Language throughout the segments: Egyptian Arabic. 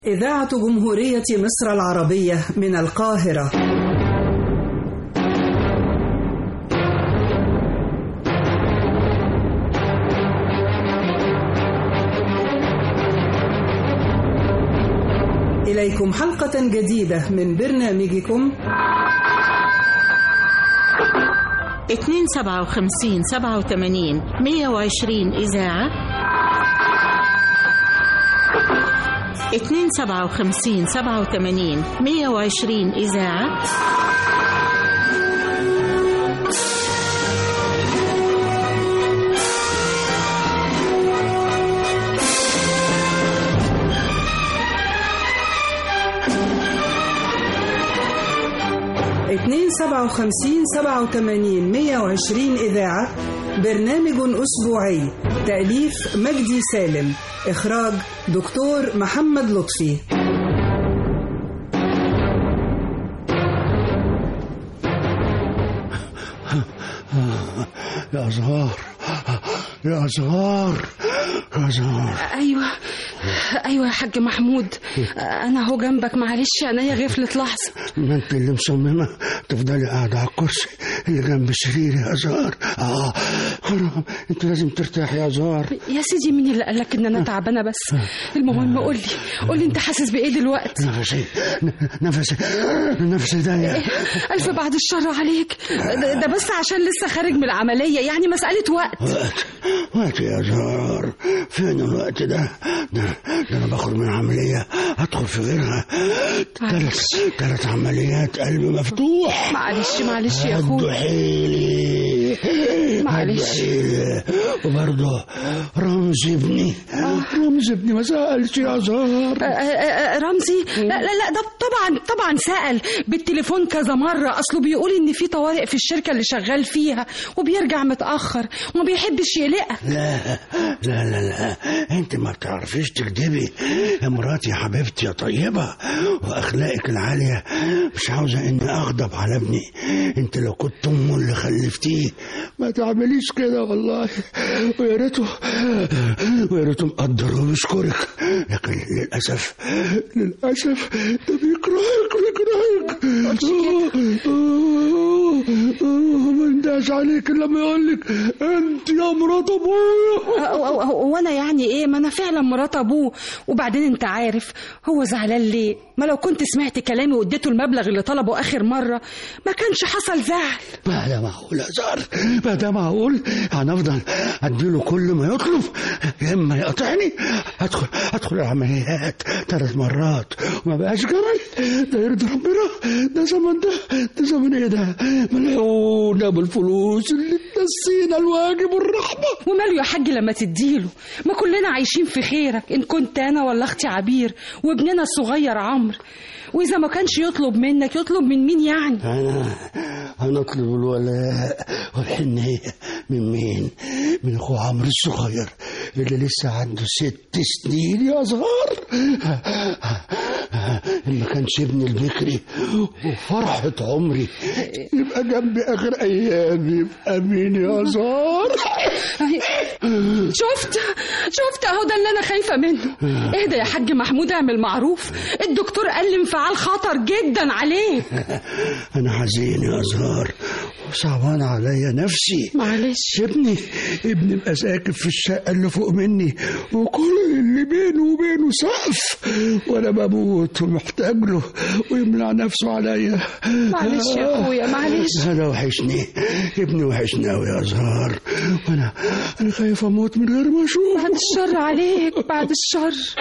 إذاعة جمهورية مصر العربية من القاهرة إليكم حلقة جديدة من برنامجكم اتنين سبعة وخمسين سبعة وتمانين مية وعشرين إذاعة اتنين سبعة وخمسين سبعة وتمانين مية وعشرين إذاعة اتنين سبعة وخمسين سبعة وتمانين مية وعشرين إذاعة برنامج أسبوعي تأليف مجدي سالم إخراج دكتور محمد لطفي يا زهار يا زهار يا زهار ايوه ايوه يا حاج محمود انا اهو جنبك معلش عينيا غفلت لحظه ما انت اللي مصممه تفضلي قاعده على الكرسي اللي جنب السرير يا زهار اه حرام انت لازم ترتاح يا زهار يا سيدي مين اللي قالك ان انا تعبانه بس المهم قول لي قول لي انت حاسس بايه دلوقتي نفسي نفسي نفسي ضيق الف بعد الشر عليك ده, ده بس عشان لسه خارج من العمليه يعني مساله وقت وقت وقت يا زهار فين الوقت ده ده, ده انا بخرج من عمليه ادخل في غيرها ثلاث ثلاث عمليات قلب مفتوح معلش معلش يا هدوا اخويا حيلي معلش. هدوا حيلي وبرضه رمز ابني رمز ابني ما سألش يا زهر آه، آه، آه، رمزي لا لا لا ده طبعا طبعا سأل بالتليفون كذا مرة أصله بيقول إن في طوارئ في الشركة اللي شغال فيها وبيرجع متأخر وما بيحبش يقلقك لا لا لا لا انت ما بتعرفيش تكدبي يا مراتي يا حبيبتي يا طيبة واخلاقك العالية مش عاوزة اني اغضب على ابني انت لو كنت امه اللي خلفتيه ما تعمليش كده والله ويا ريته ويا ريته مقدر وبيشكرك لكن للاسف للاسف ده بيكرهك بيكرهك ما نداش عليك إلا لما يقول لك انت يا مرات ابويا هو- هو- هو انا يعني ايه ما انا فعلا مرات ابوه وبعدين انت عارف هو زعلان ليه ما لو كنت سمعت كلامي واديته المبلغ اللي طلبه اخر مره ما كانش حصل زعل ما ده معقول يا زهر ما ده معقول هنفضل اديله كل ما يطلب يا اما يقطعني ادخل ادخل العمليات ثلاث مرات وما بقاش جمل ده يرضي ربنا ده زمن ده ده زمن ايه ده ملعونه بالفلوس اللي تنسينا الواجب والرحمه وماله يا حاج لما تديله ما كلنا عايشين في خيرك ان كنت انا ولا اختي عبير وابننا الصغير عمرو واذا ما كانش يطلب منك يطلب من مين يعني انا هنطلب الولاء والحنيه من مين من اخو عمرو الصغير اللي لسه عنده ست سنين يا زهر ما كانش ابني البكري وفرحة عمري يبقى جنبي آخر أيامي يبقى مين يا زهر شفت شفت اهو ده اللي انا خايفه منه اهدى يا حاج محمود اعمل معروف الدكتور قال لي انفعال خطر جدا عليك أنا حزين يا زهر وصعبان عليا نفسي معلش ابني ابني بقى ساكن في الشقة اللي فوق مني وكل اللي بينه وبينه سقف وانا بموت ومحتاج له ويمنع نفسه عليا معلش يا أخويا، معلش. انا وحشني ابني وحشني قوي يا زهر وانا انا خايف اموت من غير ما اشوفه بعد الشر عليك بعد الشر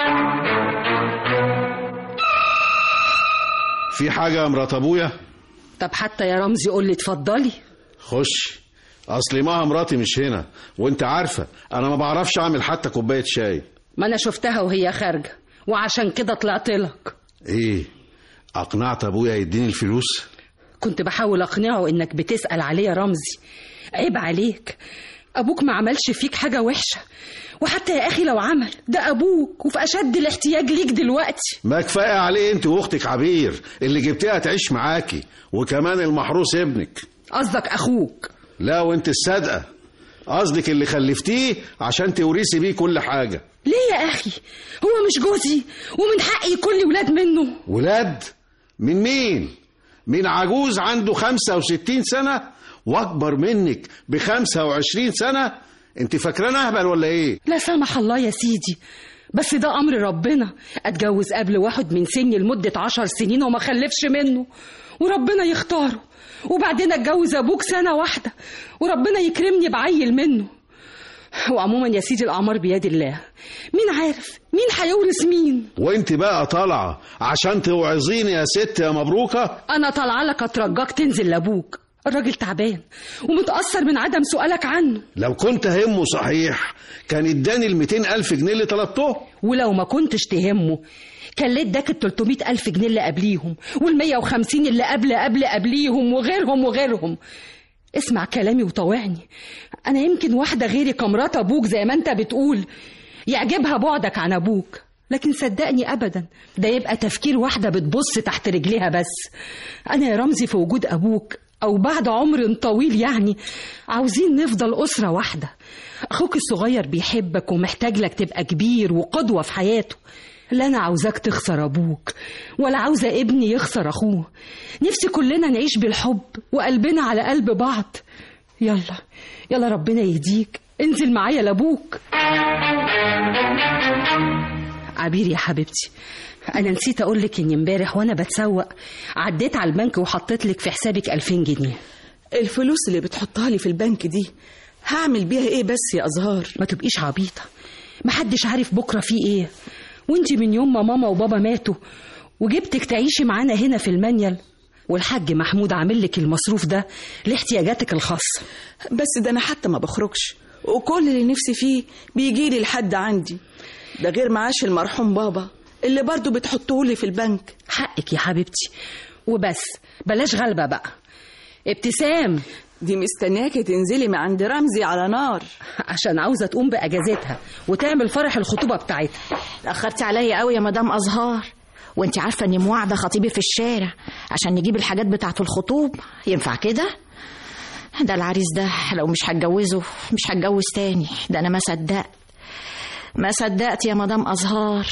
في حاجة يا مرات أبويا طب حتى يا رمزي قول لي اتفضلي خش أصلي ماها مراتي مش هنا وأنت عارفة أنا ما بعرفش أعمل حتى كوباية شاي ما انا شفتها وهي خارجه وعشان كده طلعت لك إيه أقنعت أبويا يديني الفلوس كنت بحاول اقنعه انك بتسال عليه يا رمزي عيب عليك ابوك ما عملش فيك حاجه وحشه وحتى يا اخي لو عمل ده ابوك وفي اشد الاحتياج ليك دلوقتي ما كفاية عليه أنت وأختك عبير اللي جبتيها تعيش معاكي وكمان المحروس ابنك قصدك اخوك لا وأنت الصادقة قصدك اللي خلفتيه عشان تورثي بيه كل حاجة ليه يا اخي هو مش جوزي ومن حقي يكون لي ولاد منه ولاد من مين من عجوز عنده 65 سنة واكبر منك ب 25 سنة انت فاكراني اهبل ولا ايه لا سمح الله يا سيدي بس ده امر ربنا اتجوز قبل واحد من سني لمده عشر سنين وما خلفش منه وربنا يختاره وبعدين اتجوز ابوك سنه واحده وربنا يكرمني بعيل منه وعموما يا سيدي الاعمار بيد الله مين عارف مين هيورث مين وانت بقى طالعة عشان توعظيني يا ست يا مبروكة انا طالعه لك اترجاك تنزل لابوك الراجل تعبان ومتاثر من عدم سؤالك عنه لو كنت همه صحيح كان اداني ال 200 ألف جنيه اللي طلبته ولو ما كنتش تهمه كان ليه اداك ال 300 ألف جنيه اللي قبليهم وال 150 اللي قبل قبل قبليهم وغيرهم وغيرهم اسمع كلامي وطوعني أنا يمكن واحدة غيري كمرات أبوك زي ما أنت بتقول يعجبها بعدك عن أبوك لكن صدقني أبدا ده يبقى تفكير واحدة بتبص تحت رجليها بس أنا يا رمزي في وجود أبوك أو بعد عمر طويل يعني عاوزين نفضل أسرة واحدة أخوك الصغير بيحبك ومحتاج لك تبقى كبير وقدوة في حياته لا أنا عاوزاك تخسر أبوك ولا عاوزة ابني يخسر أخوه نفسي كلنا نعيش بالحب وقلبنا على قلب بعض يلا يلا ربنا يهديك انزل معايا لأبوك عبير يا حبيبتي أنا نسيت أقولك إني امبارح وأنا بتسوق عديت على البنك وحطيت لك في حسابك 2000 جنيه الفلوس اللي بتحطها لي في البنك دي هعمل بيها ايه بس يا ازهار ما تبقيش عبيطة محدش عارف بكرة فيه ايه وانتي من يوم ما ماما وبابا ماتوا وجبتك تعيشي معانا هنا في المنيل والحاج محمود عامل لك المصروف ده لاحتياجاتك الخاصة بس ده انا حتى ما بخرجش وكل اللي نفسي فيه بيجي لي لحد عندي ده غير معاش المرحوم بابا اللي برضه بتحطه لي في البنك حقك يا حبيبتي وبس بلاش غلبة بقى ابتسام دي مستنياكي تنزلي من عند رمزي على نار عشان عاوزة تقوم بأجازتها وتعمل فرح الخطوبة بتاعتها اتأخرتي عليا قوي يا مدام أزهار وانت عارفة اني موعدة خطيبي في الشارع عشان نجيب الحاجات بتاعة الخطوب ينفع كده؟ ده العريس ده لو مش هتجوزه مش هتجوز تاني ده انا ما صدقت ما صدقت يا مدام أزهار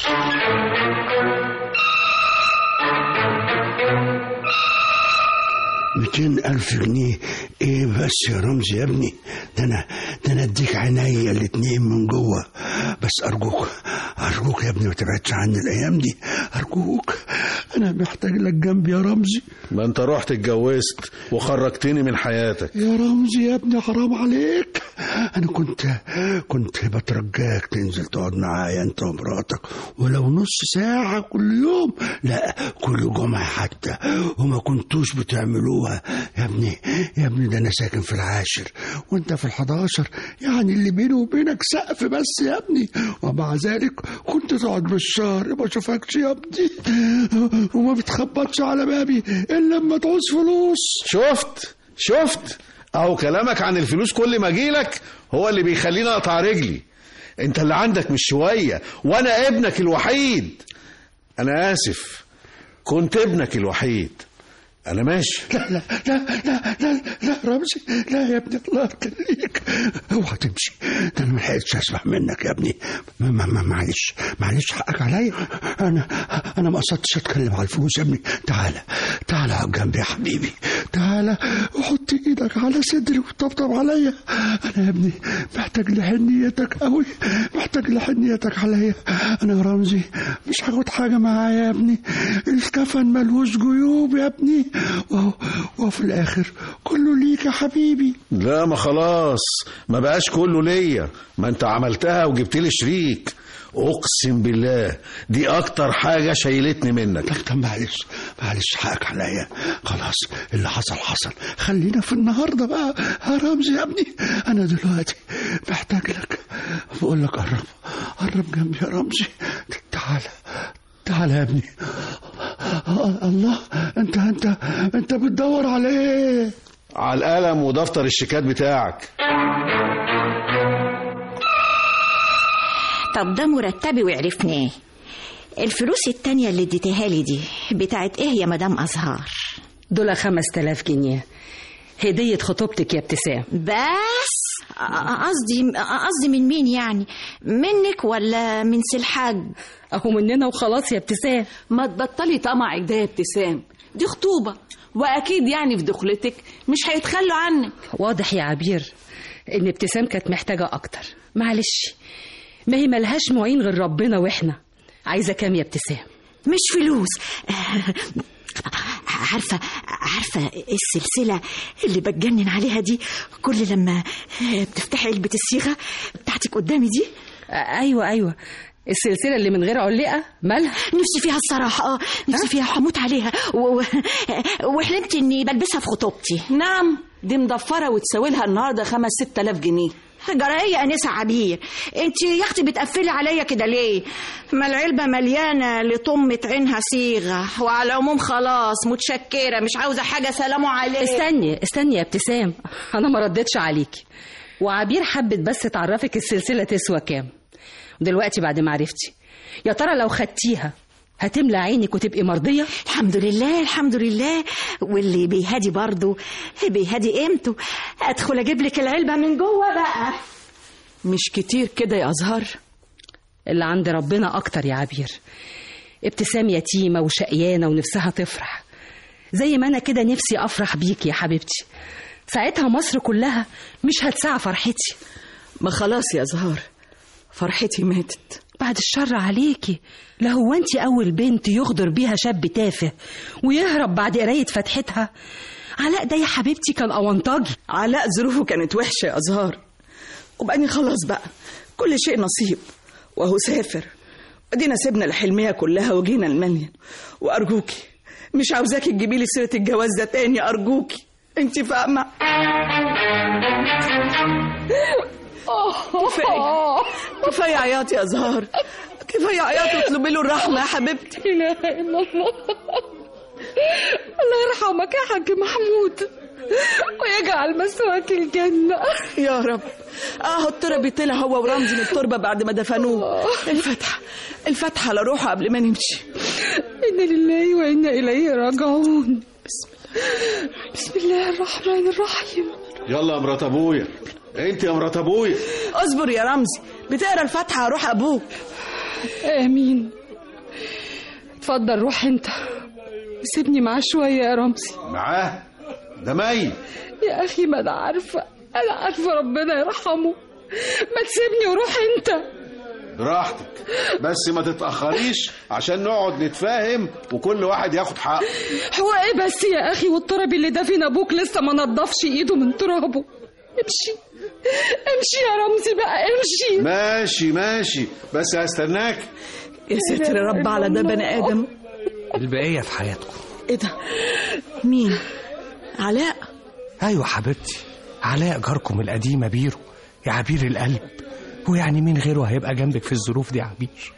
ميتين ألف جنيه إيه بس يا رمزي يا ابني ده أنا ده أنا أديك عينيا الاتنين من جوه بس أرجوك أرجوك يا ابني ما تبعدش عني الأيام دي أرجوك أنا محتاج لك جنبي يا رمزي ما انت رحت اتجوزت وخرجتني من حياتك يا رمزي يا ابني حرام عليك انا كنت كنت بترجاك تنزل تقعد معايا انت ومراتك ولو نص ساعة كل يوم لا كل جمعة حتى وما كنتوش بتعملوها يا ابني يا ابني ده انا ساكن في العاشر وانت في الحداشر يعني اللي بيني وبينك سقف بس يا ابني ومع ذلك كنت تقعد بالشهر ما اشوفكش يا ابني وما بتخبطش على بابي الا لما تعوز فلوس شفت شفت اهو كلامك عن الفلوس كل ما اجيلك هو اللي بيخليني اقطع رجلي انت اللي عندك مش شويه وانا ابنك الوحيد انا اسف كنت ابنك الوحيد انا ماشي لا لا لا لا لا لا رمزي لا يا ابني الله يخليك اوعى تمشي ده انا ما لحقتش اسمع منك يا ابني ما ما ما معلش معلش حقك عليا انا انا ما قصدتش اتكلم على الفلوس يا ابني تعالى تعالى اقعد جنبي يا حبيبي تعالى وحط ايدك على صدري وطبطب عليا انا يا ابني محتاج لحنيتك قوي محتاج لحنيتك عليا انا يا رمزي مش هاخد حاجه معايا يا ابني الكفن ملوش جيوب يا ابني وهو وفي الاخر كله ليك يا حبيبي لا ما خلاص ما بقاش كله ليا ما انت عملتها وجبت لي شريك اقسم بالله دي اكتر حاجه شيلتني منك لا طب معلش معلش حقك عليا خلاص اللي حصل حصل خلينا في النهارده بقى يا رمزي يا ابني انا دلوقتي محتاج لك بقول لك قرب قرب جنبي يا رمزي تعالى تعالى يا ابني آه، الله انت انت انت بتدور على ايه على القلم ودفتر الشيكات بتاعك طب ده مرتبي وعرفناه الفلوس التانية اللي اديتها لي دي بتاعت ايه يا مدام أزهار دول 5000 جنيه هدية خطوبتك يا ابتسام بس أ- قصدي قصدي من مين يعني منك ولا من سي الحاج اهو مننا وخلاص يا ابتسام ما تبطلي طمعك ده يا ابتسام دي خطوبة وأكيد يعني في دخلتك مش هيتخلوا عنك واضح يا عبير ان ابتسام كانت محتاجة اكتر معلش ما هي ملهاش معين غير ربنا واحنا عايزة كام يا ابتسام مش فلوس عارفة عارفة السلسلة اللي بتجنن عليها دي كل لما بتفتحي علبة الصيغة بتاعتك قدامي دي آه، ايوه ايوه السلسلة اللي من غير علقة مالها نفسي فيها الصراحة اه نفسي فيها هموت عليها و... و... وحلمت اني بلبسها في خطوبتي نعم دي مضفرة وتساوي لها النهاردة خمس ست آلاف جنيه جرايه انسه عبير انت يا اختي بتقفلي عليا كده ليه ما العلبه مليانه لطمه عينها صيغه وعلى العموم خلاص متشكره مش عاوزه حاجه سلام عليك استني استني يا ابتسام انا ما ردتش عليكي وعبير حبت بس تعرفك السلسلة تسوى كام دلوقتي بعد ما عرفتي يا ترى لو خدتيها هتملى عينك وتبقي مرضية الحمد لله الحمد لله واللي بيهادي برضه بيهادي قيمته ادخل اجيب لك العلبه من جوه بقى مش كتير كده يا أزهر اللي عند ربنا أكتر يا عبير ابتسام يتيمة وشقيانة ونفسها تفرح زي ما أنا كده نفسي أفرح بيك يا حبيبتي ساعتها مصر كلها مش هتسعى فرحتي ما خلاص يا أزهار فرحتي ماتت بعد الشر عليكي لا هو انت أول بنت يغدر بيها شاب تافه ويهرب بعد قراية فتحتها علاء ده يا حبيبتي كان أونطاجي علاء ظروفه كانت وحشة يا أزهار وبقني خلاص بقى كل شيء نصيب وهو سافر ادينا سيبنا الحلمية كلها وجينا المنيا وأرجوكي مش عاوزاكي تجيبي لي سيرة الجواز ده تاني أرجوكي انت فاهمة كفاية كفاية عياط يا زهار كفاية عياط واطلبي له الرحمة يا حبيبتي لا إله إلا الله الله يرحمك يا حاج محمود ويجعل مسواك الجنة يا رب اه التربي طلع هو ورمزي من التربة بعد ما دفنوه الفتحة الفتحة على روحه قبل ما نمشي إنا لله وإنا إليه راجعون بسم الله بسم الله الرحمن الرحيم يلا يا مرات ابويا انت يا مرات ابويا اصبر يا رمزي بتقرا الفاتحة على روح أبوك آمين اتفضل روح أنت سيبني معاه شوية يا رمزي معاه ده ميت يا أخي ما أنا عارفة أنا عارفة ربنا يرحمه ما تسيبني وروح أنت براحتك بس ما تتأخريش عشان نقعد نتفاهم وكل واحد ياخد حقه هو إيه بس يا أخي والتراب اللي دفن أبوك لسه ما نضفش إيده من ترابه امشي امشي يا رمزي بقى امشي ماشي ماشي بس هستناك يا ساتر يا رب على ده بني آدم البقية في حياتكم ايه ده مين علاء أيوة حبيبتي علاء جاركم القديمة بيرو يا عبير القلب ويعني مين غيره هيبقى جنبك في الظروف دي يا عبير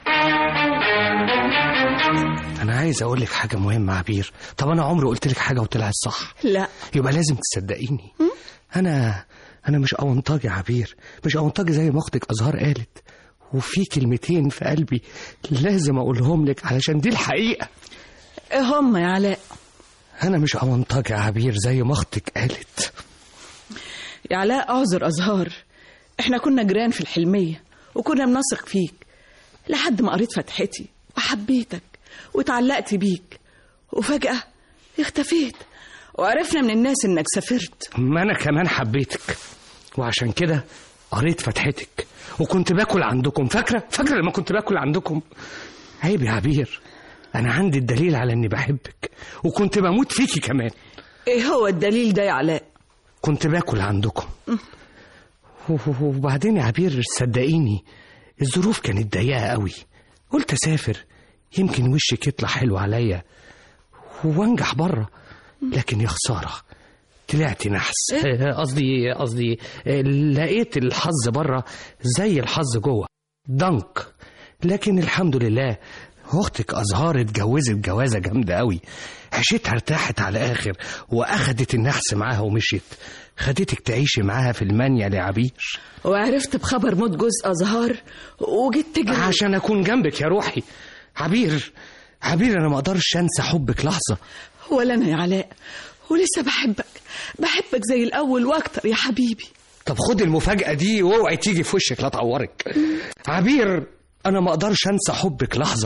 أنا عايز أقول لك حاجة مهمة يا عبير طب أنا عمري قلت لك حاجة وطلعت صح لا يبقى لازم تصدقيني أنا أنا مش أونطاجي يا عبير مش أونطاجي زي ما أختك أزهار قالت وفي كلمتين في قلبي لازم أقولهم لك علشان دي الحقيقة ايه هم يا علاء أنا مش أونطاجي يا عبير زي ما أختك قالت يا علاء اعذر أزهار احنا كنا جيران في الحلمية وكنا بنثق فيك لحد ما قريت فتحتي وحبيتك واتعلقت بيك وفجأة اختفيت وعرفنا من الناس انك سافرت ما أنا كمان حبيتك وعشان كده قريت فتحتك وكنت باكل عندكم فاكرة فاكرة لما كنت باكل عندكم عيب يا عبير أنا عندي الدليل على إني بحبك وكنت بموت فيكي كمان ايه هو الدليل ده يا علاء كنت باكل عندكم و- وبعدين يا عبير صدقيني الظروف كانت ضيقة قوي قلت أسافر يمكن وشك يطلع حلو عليا وانجح بره لكن يا خسارة طلعت نحس آه، قصدي قصدي آه، لقيت الحظ بره زي الحظ جوه ضنك لكن الحمد لله اختك ازهار اتجوزت جوازه جامده قوي عيشتها ارتاحت على الاخر واخدت النحس معاها ومشيت خدتك تعيشي معاها في المانيا يا عبير وعرفت بخبر موت جوز أزهار وجيت تجري عشان اكون جنبك يا روحي عبير عبير انا ما اقدرش انسى حبك لحظه ولا أنا يا علاء ولسه بحبك بحبك زي الأول وأكتر يا حبيبي طب خد المفاجأة دي واوعي تيجي في وشك لا تعورك عبير أنا ما أقدرش أنسى حبك لحظة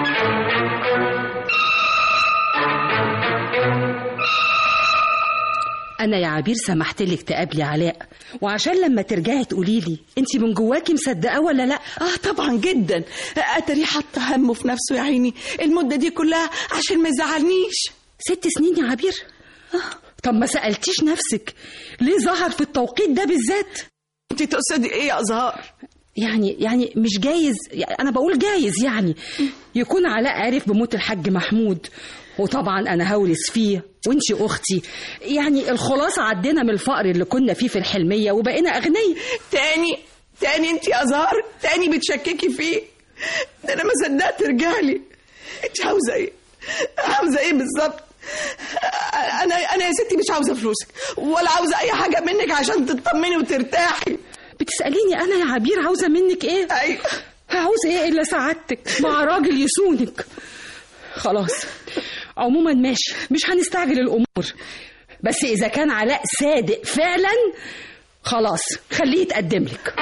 انا يا عبير سمحت لك تقابلي علاء وعشان لما ترجعي تقولي لي انت من جواكي مصدقه ولا لا اه طبعا جدا اتري حط همه في نفسه يا عيني المده دي كلها عشان ما يزعلنيش ست سنين يا عبير طب ما سالتيش نفسك ليه ظهر في التوقيت ده بالذات انت تقصدي ايه يا ازهار يعني يعني مش جايز يعني انا بقول جايز يعني يكون علاء عارف بموت الحاج محمود وطبعا انا هورث فيه وانتي اختي يعني الخلاصه عدينا من الفقر اللي كنا فيه في الحلميه وبقينا اغنياء تاني تاني انت يا ازهار تاني بتشككي فيه ده انا ما صدقت رجالي انت عاوزه ايه عاوزه ايه بالظبط انا انا يا ستي مش عاوزه فلوسك ولا عاوزه اي حاجه منك عشان تطمني وترتاحي بتساليني انا يا عبير عاوزه منك ايه ايوه عاوزه ايه الا سعادتك مع راجل يسونك خلاص عموما ماشي مش هنستعجل الامور بس اذا كان علاء صادق فعلا خلاص خليه يتقدم لك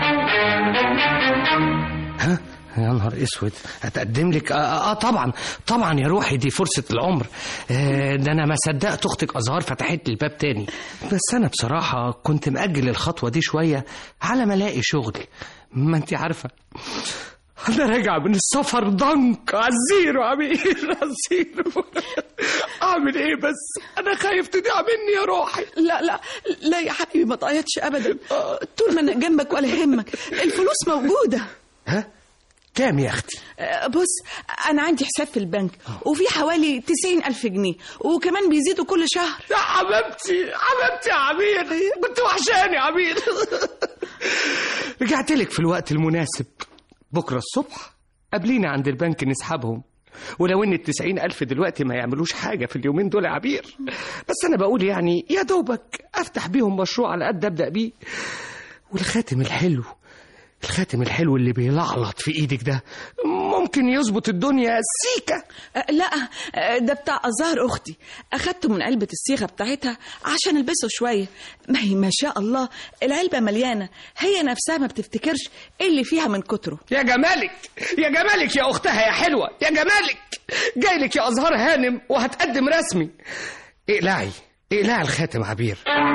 ها يا نهار اسود هتقدم لك آه, اه طبعا طبعا يا روحي دي فرصه العمر آه ده انا ما صدقت اختك ازهار فتحت لي الباب تاني بس انا بصراحه كنت مأجل الخطوه دي شويه على ما الاقي شغل ما انت عارفه انا راجع من السفر ضنك على الزيرو عمير على الزيرو اعمل ايه بس انا خايف تضيع مني يا روحي لا لا لا يا حبيبي ما تعيطش ابدا طول ما انا جنبك ولا يهمك الفلوس موجوده ها كام يا اختي آه، بص انا عندي حساب في البنك وفي حوالي تسعين الف جنيه وكمان بيزيدوا كل شهر يا حبيبتي حبيبتي يا عمير كنت وحشاني يا عمير رجعت لك في الوقت المناسب بكرة الصبح قابليني عند البنك نسحبهم ولو ان التسعين ألف دلوقتي ما يعملوش حاجة في اليومين دول يا عبير بس أنا بقول يعني يا دوبك أفتح بيهم مشروع على قد أبدأ بيه والخاتم الحلو الخاتم الحلو اللي بيلعلط في ايدك ده ممكن يظبط الدنيا سيكة آه، لا آه، ده بتاع أزهار أختي أخدته من علبة الصيغة بتاعتها عشان ألبسه شوية ما هي ما شاء الله العلبة مليانة هي نفسها ما بتفتكرش إيه اللي فيها من كتره يا جمالك يا جمالك يا اختها يا حلوه يا جمالك جايلك يا ازهار هانم وهتقدم رسمي اقلعي اقلعي الخاتم عبير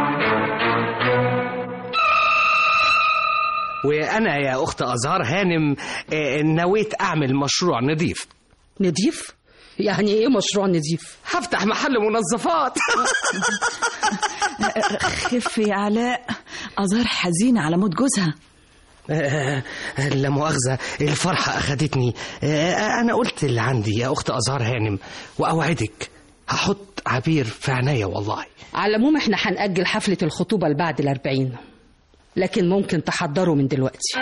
وانا يا اخت ازهار هانم آه، نويت اعمل مشروع نظيف نضيف يعني ايه مشروع نضيف هفتح محل منظفات خف يا علاء أزهار حزينة على موت جوزها آه، لا مؤاخذة الفرحة أخدتني آه، أنا قلت اللي عندي يا أخت أزهار هانم وأوعدك هحط عبير في عينيا والله على العموم احنا هنأجل حفلة الخطوبة لبعد الأربعين لكن ممكن تحضروا من دلوقتي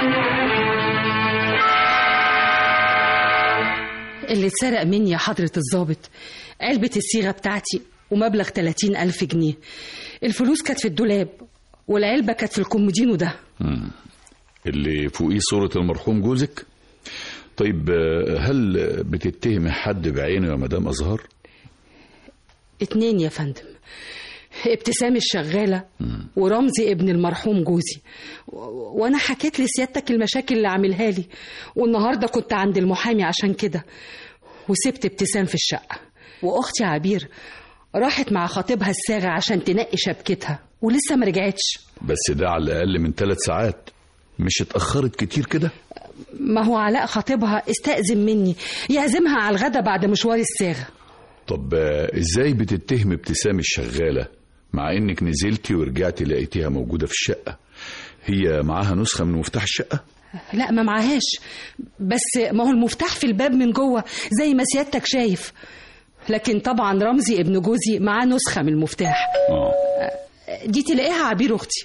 اللي اتسرق مني يا حضرة الضابط علبة الصيغة بتاعتي ومبلغ 30 ألف جنيه الفلوس كانت في الدولاب والعلبة كانت في الكومودينو ده اللي فوقيه صورة المرحوم جوزك طيب آه، هل بتتهمي حد بعينه يا مدام أزهار اتنين يا فندم ابتسام الشغالة ورمزي ابن المرحوم جوزي و- وانا حكيت لسيادتك المشاكل اللي عاملها لي والنهارده كنت عند المحامي عشان كده وسبت ابتسام في الشقة واختي عبير راحت مع خطيبها الساغة عشان تنقي شبكتها ولسه ما رجعتش بس ده على الأقل من ثلاث ساعات مش اتأخرت كتير كده ما هو علاء خطيبها استأذن مني يعزمها على الغدا بعد مشوار الساغة طب آه، ازاي بتتهمي ابتسام الشغالة مع انك نزلتي ورجعتي لقيتيها موجودة في الشقة هي معاها نسخة من مفتاح الشقة لا ما معهاش بس ما هو المفتاح في الباب من جوه زي ما سيادتك شايف لكن طبعا رمزي ابن جوزي معاه نسخة من المفتاح اه دي تلاقيها عبير اختي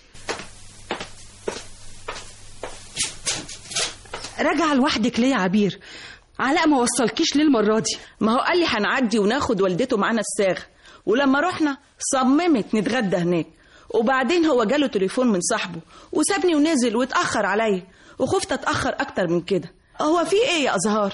راجعة لوحدك ليه يا عبير علاء ما وصلكيش ليه المرة دي ما هو قال لي هنعدي وناخد والدته معانا الساغ ولما رحنا صممت نتغدى هناك وبعدين هو جاله تليفون من صاحبه وسابني ونزل واتأخر عليا وخفت اتأخر أكتر من كده هو في ايه يا أزهار؟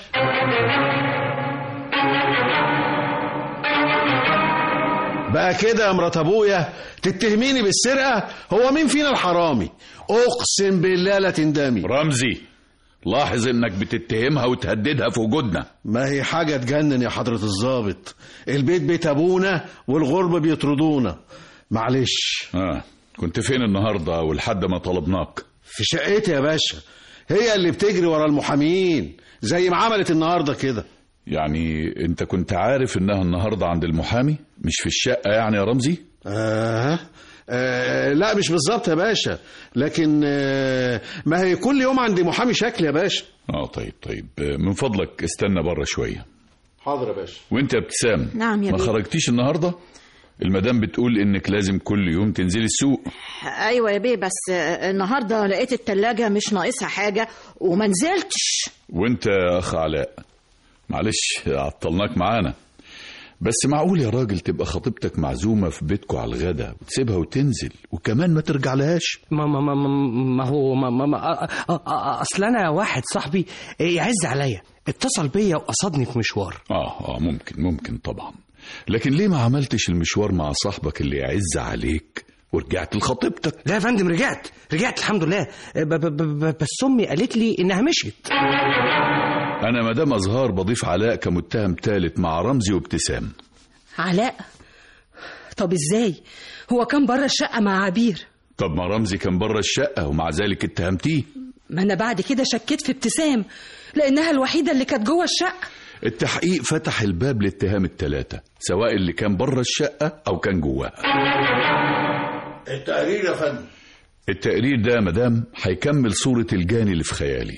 بقى كده يا مرات ابويا تتهميني بالسرقه هو مين فينا الحرامي اقسم بالله لا تندمي رمزي لاحظ انك بتتهمها وتهددها في وجودنا ما هي حاجه تجنن يا حضره الضابط البيت بيت ابونا والغرب بيطردونا معلش اه كنت فين النهارده ولحد ما طلبناك في شقتي يا باشا هي اللي بتجري ورا المحاميين زي ما عملت النهارده كده يعني انت كنت عارف انها النهارده عند المحامي مش في الشقه يعني يا رمزي آه. آه لا مش بالظبط يا باشا لكن آه ما هي كل يوم عندي محامي شكل يا باشا اه طيب طيب آه، من فضلك استنى بره شويه حاضر يا باشا وانت يا ابتسام نعم يا ما بيه. خرجتيش النهارده المدام بتقول انك لازم كل يوم تنزلي السوق ايوه يا بيه بس آه، النهارده لقيت التلاجة مش ناقصها حاجه وما نزلتش وانت يا اخ علاء معلش عطلناك معانا بس معقول يا راجل تبقى خطيبتك معزومه في بيتكم على الغدا وتسيبها وتنزل وكمان ما ترجع لهاش ما ما ما, ما, ما هو ما, ما, ما أ- أ- أ- اصل انا واحد صاحبي يعز عليا اتصل بيا وقصدني في مشوار اه اه ممكن ممكن طبعا لكن ليه ما عملتش المشوار مع صاحبك اللي يعز عليك ورجعت لخطيبتك لا يا فندم رجعت رجعت الحمد لله ب- ب- ب- بس امي قالت لي انها مشيت انا مدام ازهار بضيف علاء كمتهم ثالث مع رمزي وابتسام علاء طب ازاي هو كان بره الشقه مع عبير طب ما رمزي كان بره الشقه ومع ذلك اتهمتيه ما انا بعد كده شكيت في ابتسام لانها الوحيده اللي كانت جوه الشقه التحقيق فتح الباب لاتهام الثلاثه سواء اللي كان بره الشقه او كان جواها التقرير يا فندم التقرير ده يا مدام هيكمل صورة الجاني اللي في خيالي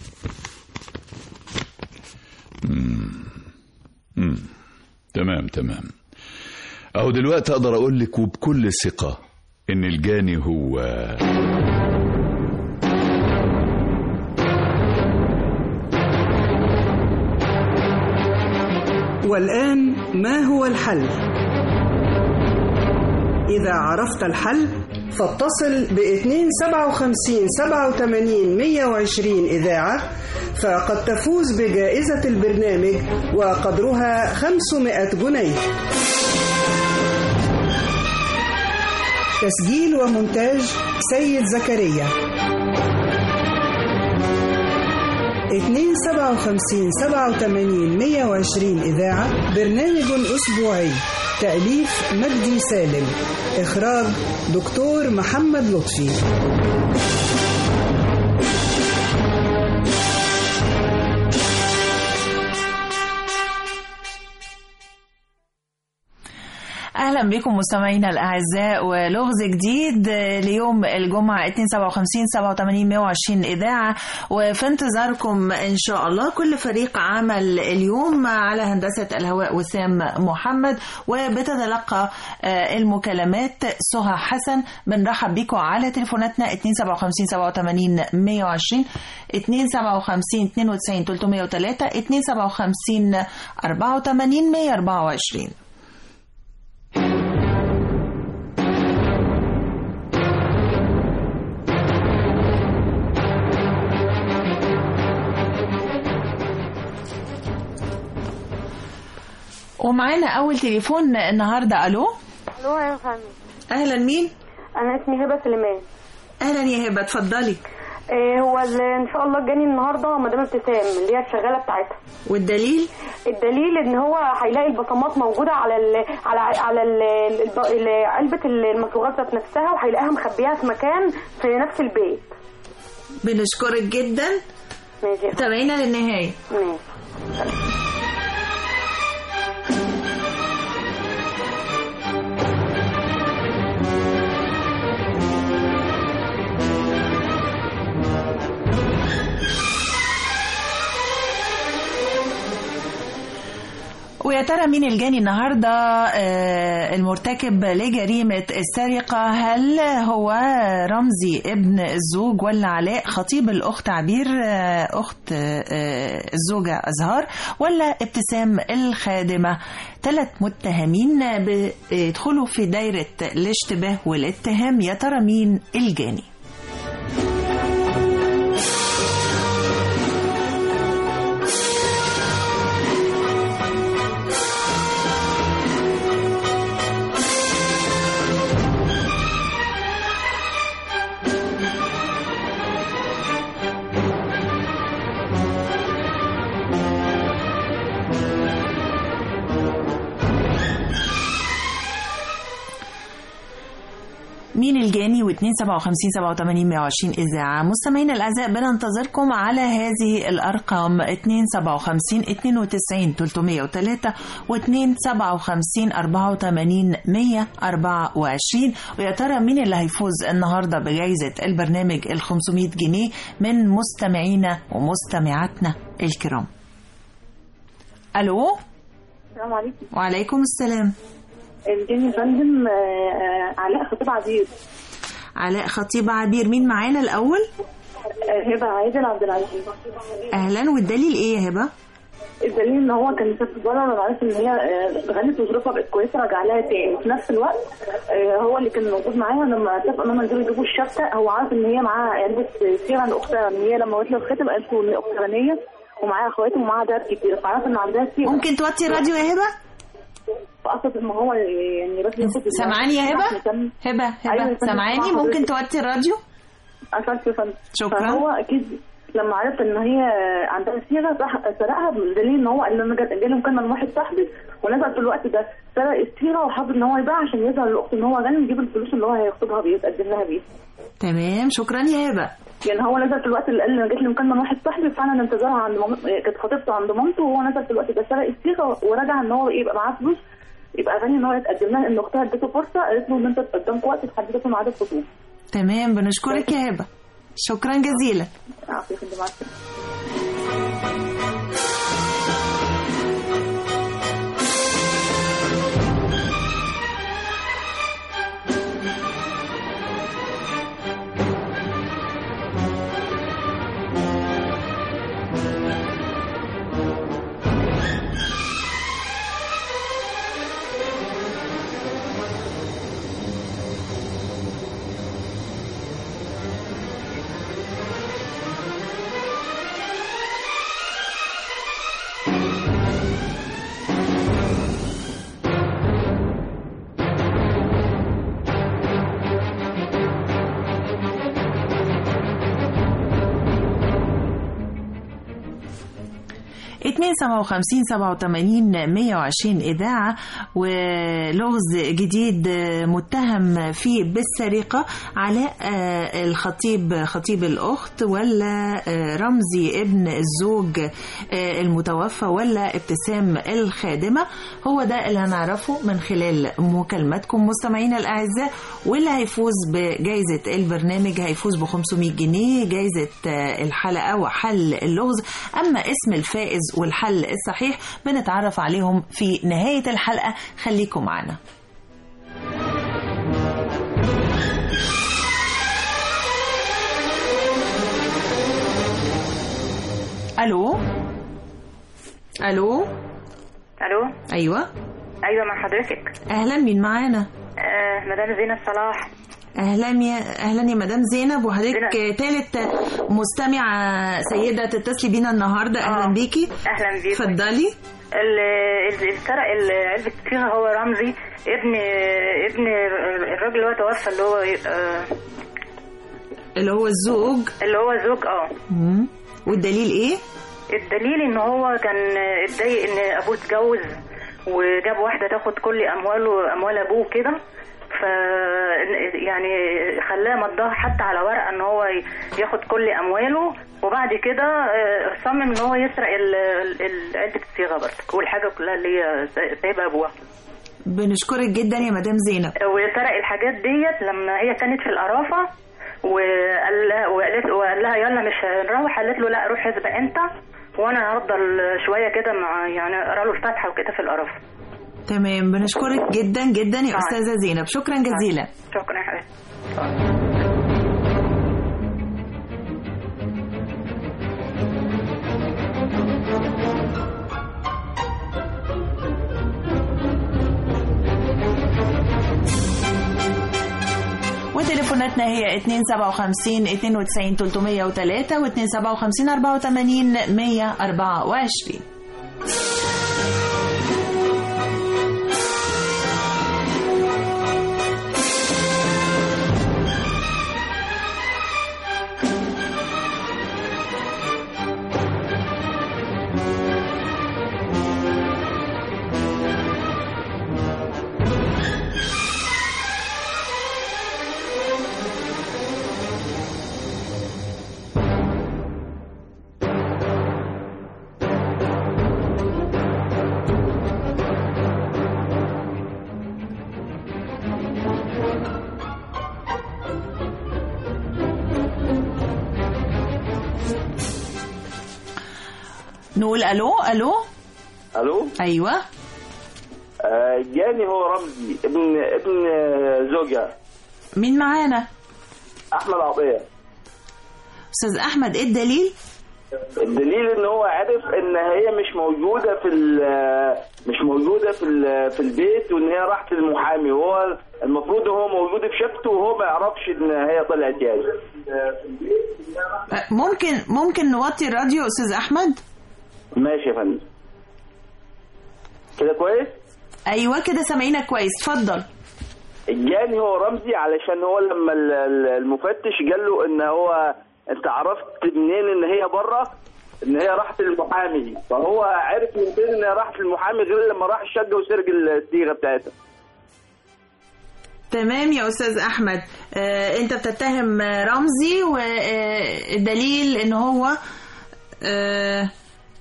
مم. مم. تمام تمام اهو دلوقتي اقدر اقول لك وبكل ثقة ان الجاني هو والآن ما هو الحل؟ إذا عرفت الحل فاتصل ب 257 87 120 إذاعة فقد تفوز بجائزة البرنامج وقدرها 500 جنيه تسجيل ومونتاج سيد زكريا 257 87 120 إذاعة برنامج أسبوعي تأليف مجدي سالم إخراج دكتور محمد لطفي اهلا بكم مستمعينا الاعزاء ولغز جديد ليوم الجمعه 257 87 120 اذاعه وفي انتظاركم ان شاء الله كل فريق عمل اليوم على هندسه الهواء وسام محمد وبتتلقى آه، المكالمات سهى حسن بنرحب بكم على تليفوناتنا 257 87 120 257 92 303 257 84 124 ومعانا اول تليفون النهارده الو الو يا فندم اهلا مين انا اسمي هبه سليمان اهلا يا هبه اتفضلي إيه هو ال- ان شاء الله جاني النهارده مدام ابتسام اللي هي الشغاله بتاعتها والدليل الدليل ان هو هيلاقي البصمات موجوده على ال على على ال الب- ال- علبه المصبوغات ذات نفسها وهيلاقيها مخبيها في مكان في نفس البيت بنشكرك جدا ماشي يا فندم. تابعينا للنهايه ماشي ويا ترى مين الجاني النهارده آه، المرتكب لجريمه السرقه هل هو رمزي ابن الزوج ولا علاء خطيب الاخت عبير آه، اخت آه، الزوجه ازهار ولا ابتسام الخادمه ثلاث متهمين بيدخلوا في دايره الاشتباه والاتهام يا ترى مين الجاني مين الجاني و2 57 87 120 إذاعة مستمعينا الأعزاء بننتظركم على هذه الأرقام 2 57 92 303 و2 57 84 124 ويا ترى مين اللي هيفوز النهارده بجائزة البرنامج ال 500 جنيه من مستمعينا ومستمعاتنا الكرام ألو السلام عليكم وعليكم السلام الجاني يا فندم آه، آه، علاء خطيب عزيز علاء خطيب عبير مين معانا الأول آه، هبه عادل عبد العزيز أهلا والدليل إيه يا هبة الدليل ان هو كان مسافر بره لما عرف ان هي آه، غنت وظروفها بقت كويسه رجع لها تاني وفي نفس الوقت آه، هو اللي كان موجود معاها لما اتفقوا ان هم ينزلوا يجيبوا الشبكه هو عارف ان هي معاها علبه سيره عن اختها ان هي لما قالت له الخاتم قالت له ان هي اخت غنيه ومعاها اخواتهم ومعاها دهب كتير فعرف ان عندها سيره ممكن توطي الراديو يا هبة فقصد ان هو يعني بس ياخد سامعاني يا هبة هبة أيوة هبة يا فندم، سامعاني سامعة ممكن حضرتك. توطي الراديو قفلت يا فندم شكرا. فهو اكيد لما عرف ان هي عندها صيغه راح سرقها بدليل ان هو قال له انا جا- جالي مكالمه من واحد صاحبي ونزل في الوقت ده سرق الصيغه وحب ان هو يبيع عشان يظهر للاخت ان هو غني ويجيب الفلوس اللي هو هيخطبها بيه يتقدم لها بيه تمام شكرا يا هبة يعني هو نزل في الوقت اللي قال لي انا جات لي مكالمه من واحد صاحبي فعلا انتظرها عند مام... كانت خطيبته عند مامته وهو نزل في الوقت ده سرق الصيغه ورجع ان هو يبقى معاه فلوس يبقى غني ان هو يتقدم لها ان اختها اديته فرصه قالت له ان انت قدامك وقت تحددوا ميعاد الخطوبه تمام بنشكرك يا هبة شكرا جزيلا عفوا يا فندم مع السلامه اتنين سبعة وخمسين سبعة وتمانين مية وعشرين إذاعة ولغز جديد متهم فيه بالسرقة علاء آه، الخطيب خطيب الأخت ولا آه، رمزي ابن الزوج آه، المتوفى ولا ابتسام الخادمة هو ده اللي هنعرفه من خلال مكالماتكم مستمعينا الأعزاء واللي هيفوز بجائزة البرنامج هيفوز ب 500 جنيه جائزة آه، الحلقة وحل اللغز أما اسم الفائز والحل الصحيح بنتعرف عليهم في نهاية الحلقة خليكم معنا ألو ألو الو أيوة ايوه مع حضرتك أهلا مين معانا آه مدام زينب صلاح اهلا يا اهلا يا مدام زينب وحضرتك تالت مستمعه سيده تتصلي بينا النهارده اهلا بيكي اهلا بيكم اتفضلي ال- اللي سرق ال- علبة الصيغة هو رمزي ابن ابن الراجل اللي هو توفى اللي هو آه، اللي هو الزوج اللي هو الزوج اه مم. والدليل ايه الدليل ان هو كان اتضايق ان ابوه اتجوز وجاب واحده تاخد كل امواله اموال ابوه كده ف يعني خلاه مضاها حتى على ورقه ان هو ي- ياخد كل امواله وبعد كده آه، صمم ان هو يسرق ال- ال- علبه الصيغه برضه والحاجه كلها اللي هي سايبها ابوها بنشكرك جدا يا مدام زينب وسرق الحاجات ديت لما هي كانت في القرافه وقال لها وقالت وقال لها يلا مش هنروح قالت له لا روح اسبق انت وانا هفضل شويه كده مع يعني اقرا له الفاتحه وكده في القرافه تمام بنشكرك جدا جدا يا طبعا. استاذه زينب شكرا جزيلا شكرا يا حبيبتي وتليفوناتنا هي 257 92 303 و 257 84 124 نقول الو الو الو ايوه آه، جاني هو رمزي ابن ابن آه، زوجها مين معانا احمد عطيه استاذ احمد ايه الدليل الدليل ان هو عرف ان هي مش موجوده في ال- مش موجوده في ال- في البيت وان هي راحت للمحامي وهو المفروض هو موجود في شقته وهو ما يعرفش ان هي طلعت يعني ممكن ممكن نوطي الراديو استاذ احمد ماشي يا فندم كده كويس ايوه كده سامعينك كويس اتفضل جاني هو رمزي علشان هو لما ال- ال- المفتش قال له ان هو انت عرفت منين ان هي بره ان هي راحت للمحامي فهو عرف من فين ان هي راحت للمحامي غير لما راح الشقه وسرق الصيغه بتاعتها تمام يا استاذ احمد آه انت بتتهم آه، رمزي والدليل ان هو آه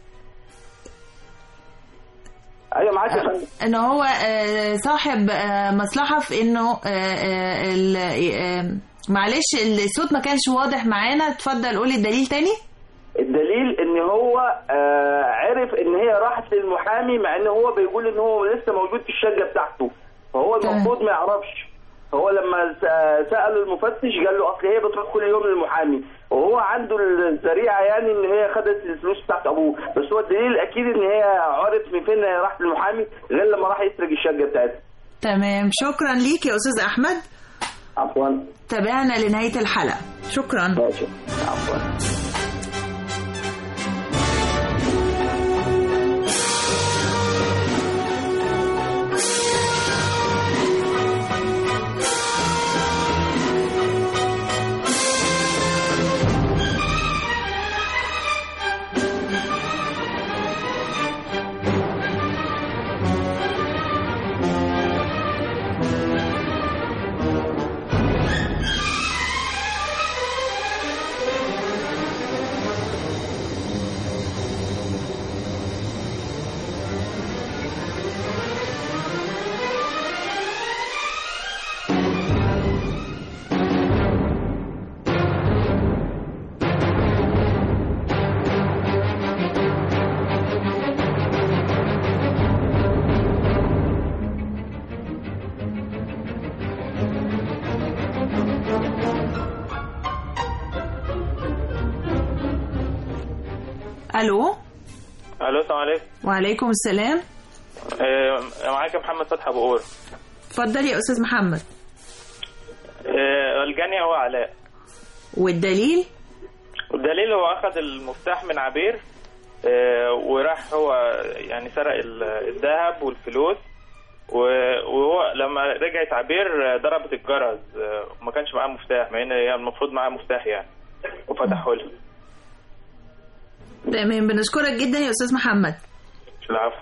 ايوه معاك يا فندم ان هو آه صاحب آه مصلحه في انه آه آه ال- آه معلش الصوت ما كانش واضح معانا اتفضل قولي الدليل تاني الدليل ان هو آه عرف ان هي راحت للمحامي مع ان هو بيقول ان هو لسه موجود في الشقه بتاعته فهو المفروض ما يعرفش هو لما س- سأل المفتش قال له اصل هي بتروح كل يوم للمحامي وهو عنده الذريعه يعني ان هي خدت الفلوس بتاعت ابوه بس هو الدليل الاكيد ان هي عرف من فين ان هي راحت للمحامي غير لما راح يسرق الشقه بتاعتها تمام شكرا ليك يا استاذ احمد عفوا تابعنا لنهايه الحلقه شكرا ماشي عفوا الو الو السلام عليكم وعليكم السلام آه، معاك محمد فتحي ابو قور اتفضل يا استاذ محمد آه، الجاني هو علاء والدليل والدليل هو اخذ المفتاح من عبير آه، وراح هو يعني سرق ال- الذهب والفلوس و- وهو لما رجعت عبير آه، ضربت الجرس آه، وما كانش معاه مفتاح مع ان هي المفروض معاه مفتاح يعني وفتحه لها تمام بنشكرك جدا يا استاذ محمد العفو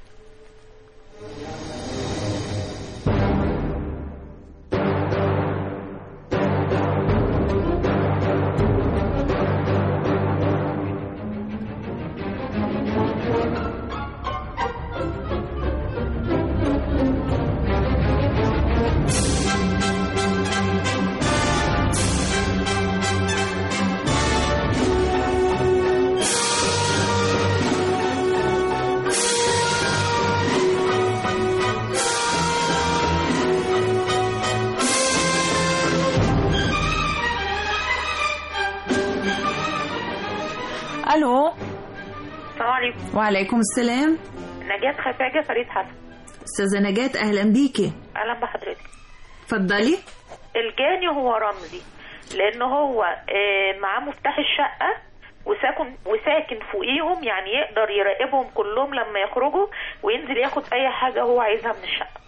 الو السلام عليكم وعليكم السلام نجاة خفاجة فريد حسن استاذه نجاة اهلا بيكي اهلا بحضرتك اتفضلي الجاني هو رمزي لان هو آه، معاه مفتاح الشقة وساكن وساكن فوقيهم يعني يقدر يراقبهم كلهم لما يخرجوا وينزل ياخد اي حاجة هو عايزها من الشقة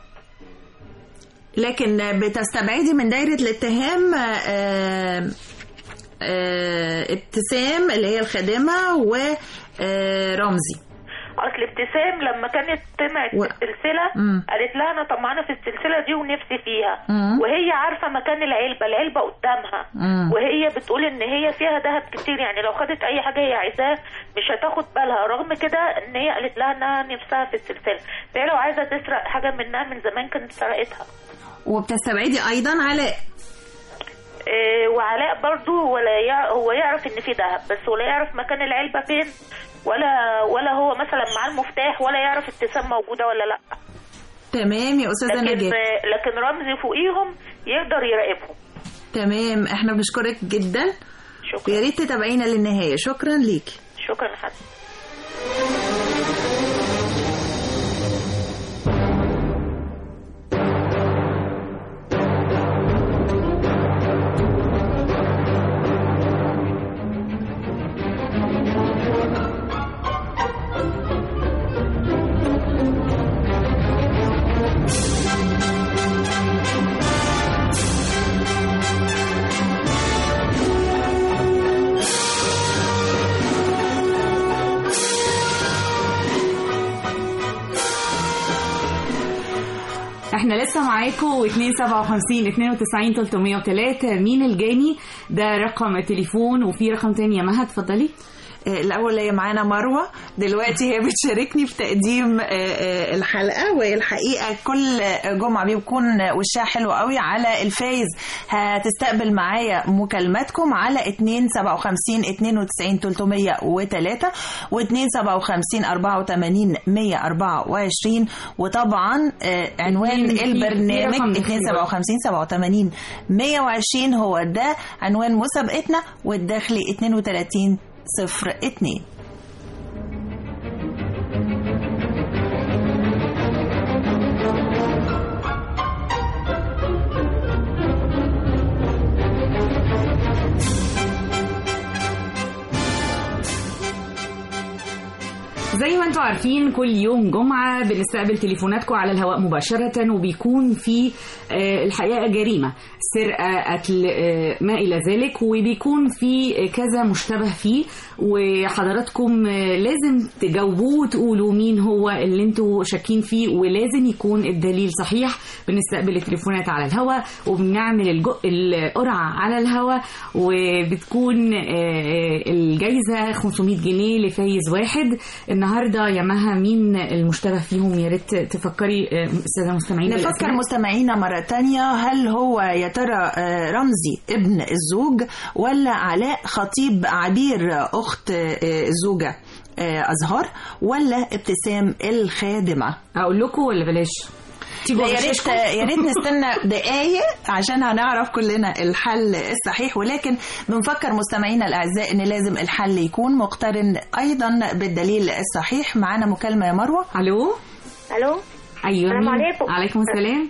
لكن بتستبعدي من دايره الاتهام آه، آه، ابتسام اللي هي الخادمه ورمزي اصل ابتسام لما كانت سمعت و- السلسله مم. قالت لها انا طمعانه في السلسله دي ونفسي فيها مم. وهي عارفه مكان العلبه العلبه قدامها مم. وهي بتقول ان هي فيها ذهب كتير يعني لو خدت اي حاجه هي عايزاها مش هتاخد بالها رغم كده ان هي قالت لها انها نفسها في السلسله فهي لو عايزه تسرق حاجه منها من زمان كانت سرقتها وبتستبعدي ايضا علاء إيه وعلاء برضو ولا يع... هو يعرف ان في ذهب بس ولا يعرف مكان العلبه فين ولا ولا هو مثلا معاه المفتاح ولا يعرف ابتسام موجوده ولا لا تمام يا استاذه لكن نجاة لكن رمزي فوقيهم يقدر يراقبهم تمام احنا بنشكرك جدا ويا ريت تتابعينا للنهايه شكرا ليكي شكرا حسن احنا لسه معاكم 257 92 303 مين الجاني ده رقم التليفون وفي رقم تاني يا مها اتفضلي الاول هي معانا مروه دلوقتي هي بتشاركني في تقديم آه، آه، الحلقه والحقيقه كل جمعه بيكون وشها حلو قوي على الفايز هتستقبل معايا مكالماتكم على 257 92 303 و257 84 124 وطبعا آه، عنوان اتنين- في- في البرنامج رقم 257 87 120 هو ده عنوان مسابقتنا والداخلي 32 صفر اتنين زي ما انتم عارفين كل يوم جمعة بنستقبل تليفوناتكم على الهواء مباشرة وبيكون في آه، الحقيقة جريمة سرقة قتل آه، ما إلى ذلك وبيكون في كذا مشتبه فيه وحضراتكم آه، لازم تجاوبوه وتقولوا مين هو اللي انتوا شاكين فيه ولازم يكون الدليل صحيح بنستقبل التليفونات على الهواء وبنعمل الجو- القرعة على الهواء وبتكون آه، الجايزة 500 جنيه لفايز واحد النهارده يا مها مين المشتبه فيهم يا ريت تفكري آه، استاذه مستمعين نفكر بالأسماء. مستمعينا مرة تانية هل هو يا ترى آه، رمزي ابن الزوج ولا علاء خطيب عبير أخت آه، الزوجة آه، أزهار ولا ابتسام الخادمة أقول لكم ولا بلاش لا يا ريت يا ريت نستنى دقايق عشان هنعرف كلنا الحل الصحيح ولكن بنفكر مستمعينا الاعزاء ان لازم الحل يكون مقترن ايضا بالدليل الصحيح معانا مكالمه يا مروه الو الو ايوه السلام مين؟ عليكم. عليكم السلام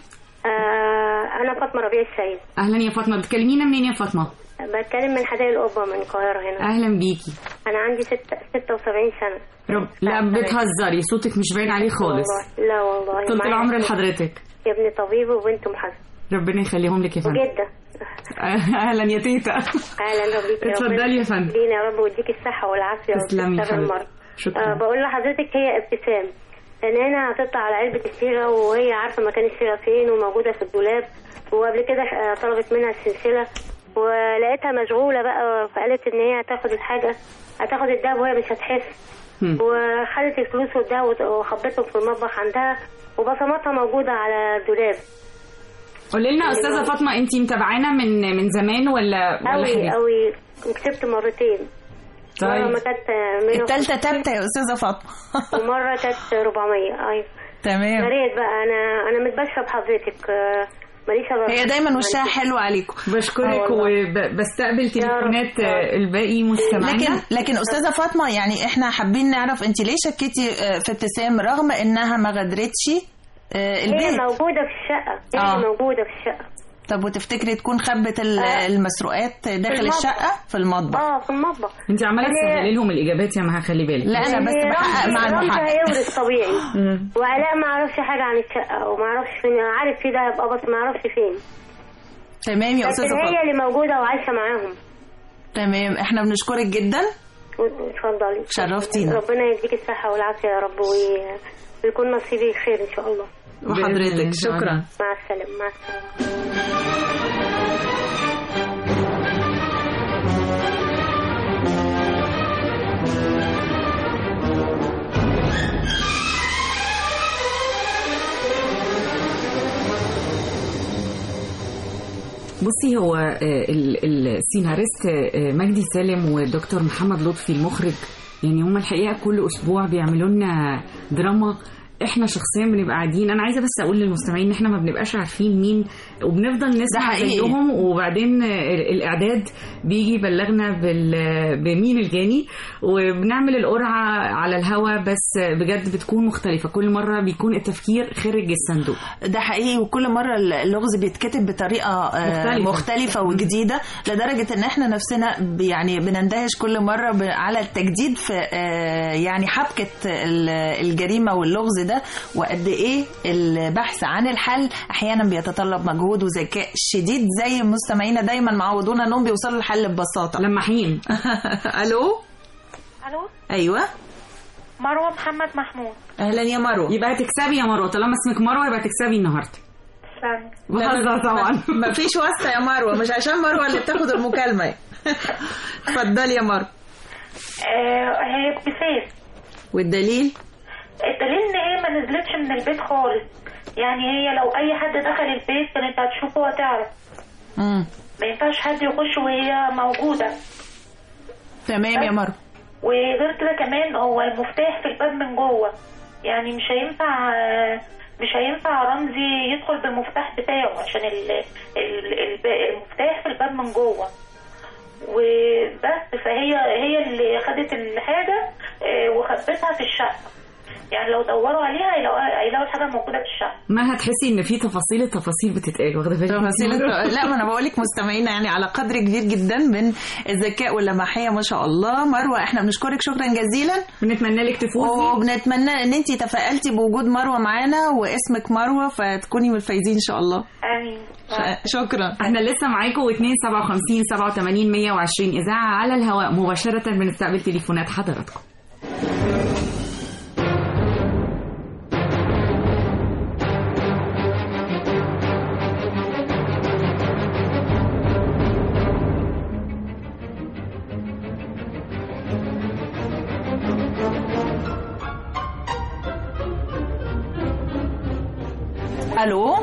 آه انا فاطمه ربيع السيد اهلا يا فاطمه بتكلمينا منين يا فاطمه بتكلم من حدائق القبه من القاهره هنا اهلا بيكي انا عندي ست 76 سنه رب... لا بتهزري صوتك مش باين عليه خالص والله لا والله طول معايا العمر ابني- لحضرتك ابني طبيب وبنته محاسبه ربنا يخليهم لك يا فندم جدا اهلا يا تيتا اهلا بيك اتفضلي يا فندم. لينا يا رب ويديك الصحه والعافيه تسلمي يا وتستر فندم. المرض شكرا آه بقول لحضرتك هي ابتسام لان انا هتقطع على علبه الصيغه وهي عارفه مكان الصيغه فين وموجوده في الدولاب وقبل كده آه، طلبت منها السلسله ولقيتها مشغوله بقى فقالت ان هي هتاخد الحاجه هتاخد الدهب وهي مش هتحس وخدت الفلوس والدهب وت- وخبتهم في المطبخ عندها وبصماتها موجوده على الدولاب قولي لنا استاذه فاطمه انت متابعانا من من زمان ولا ولا قوي حديث؟ قوي كسبت مرتين طيب. مره ما كانت 150 التالتة تابتة يا استاذه فاطمه ومره كانت 400 ايوه تمام يا ريت بقى انا انا متبشره بحضرتك آه، ماليش إلا هي دايما وشها حلو عليكم بشكرك وبستقبل تليفونات آه، الباقي مستمعينا لكن لكن استاذه فاطمه يعني احنا حابين نعرف انت ليه شكيتي آه، في ابتسام رغم انها ما غادرتش آه، هي البيت موجوده في الشقه هي آه. موجوده في الشقه طب وتفتكري تكون خبت ال- آه. المسروقات داخل المطبخ. الشقه في المطبخ اه في المطبخ انت عماله هي- تسهلي لهم الاجابات يا مها خلي بالك لا، أنا بس هي بحقق رمزي- مع رمزي المحقق. هيورث طبيعي وعلاء ما يعرفش حاجه عن الشقه وما يعرفش فين عارف في دهب اه بس ما يعرفش فين تمام يا استاذه لكن هي فاطمه اللي موجوده وعايشه معاهم تمام احنا بنشكرك جدا اتفضلي شرفتينا. ربنا يديك الصحه والعافيه يا رب وي- ويكون نصيبي خير ان شاء الله وحضرتك شكرا مع السلامه مع السلامه بصي هو آه، ال- السيناريست آه، مجدي سالم والدكتور محمد لطفي المخرج يعني هم الحقيقه كل اسبوع بيعملوا لنا دراما احنا شخصيا بنبقى قاعدين انا عايزه بس اقول للمستمعين ان احنا ما بنبقاش عارفين مين وبنفضل نسمع حقيقي. زيهم وبعدين ال- الاعداد بيجي يبلغنا بال... بمين الجاني وبنعمل القرعه على الهوا بس بجد بتكون مختلفه كل مره بيكون التفكير خارج الصندوق ده حقيقي وكل مرة اللغز بيتكتب بطريقة آه، مختلفة. مختلفة وجديدة لدرجة ان احنا نفسنا ب- يعني بنندهش كل مرة ب- على التجديد في آه، يعني حبكة ال- الجريمة واللغز ده وقد ايه البحث عن الحل احيانا بيتطلب مجهود وذكاء شديد زي مستمعينا دايما معودونا انهم بيوصلوا الحل ببساطة لماحين الو الو ايوه مروه محمد محمود اهلا يا مروه يبقى تكسبي يا مروه طالما اسمك مروه يبقى تكسبي النهارده استنى بهزر طبعا ما فيش واسطة يا مروة مش عشان مروة اللي بتاخد المكالمة اتفضلي يا مروة آه هي بسيف والدليل الدليل ان هي ما نزلتش من البيت خالص يعني هي لو اي حد دخل البيت كانت هتشوفه وهتعرف امم ما ينفعش حد يخش وهي موجوده تمام يا مروة وغير كده كمان هو المفتاح في الباب من جوه يعني مش هينفع مش هينفع رمزي يدخل بالمفتاح بتاعه عشان ال... ال... الب- المفتاح في الباب من جوه وبس فهي هي اللي خدت الحاجة آه، وخبتها في الشقة يعني لو دوروا عليها هيلاقوا هيلاقوا الحاجة موجودة في الشقة ما هتحسي ان في تفاصيل التفاصيل بتتقال واخده بالك تفاصيل الت- لا ما انا بقول لك مستمعينا يعني على قدر كبير جدا من الذكاء واللماحيه ما شاء الله مروه احنا بنشكرك شكرا جزيلا بنتمنى لك تفوزي وبنتمنى ان انت تفائلتي بوجود مروه معانا واسمك مروه فتكوني من الفايزين ان شاء الله امين ش- شكرا احنا لسه معاكم 2 57 87 120 اذاعه على الهواء مباشره بنستقبل تليفونات حضراتكم الو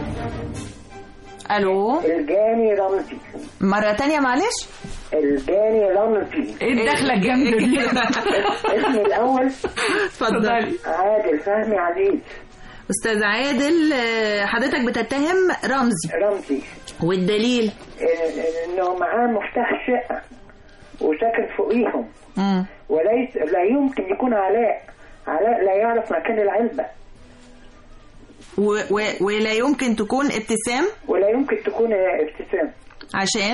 الو الجاني رمزي مره تانية معلش الجاني رمزي ايه الدخله الجامده دي اسمي الاول اتفضلي عادل فهمي عزيز استاذ عادل آه، حضرتك بتتهم رمزي رمزي والدليل إن- انه معاه مفتاح الشقه وساكن فوقيهم مم. وليس لا يمكن يكون علاء علاء لا يعرف مكان العلبه و... و... ولا يمكن تكون ابتسام ولا يمكن تكون ابتسام عشان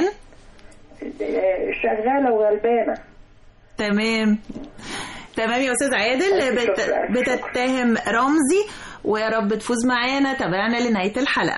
شغاله وغلبانه تمام تمام يا استاذ عادل بت... بتتهم رمزي ويا رب تفوز معانا تابعنا لنهايه الحلقه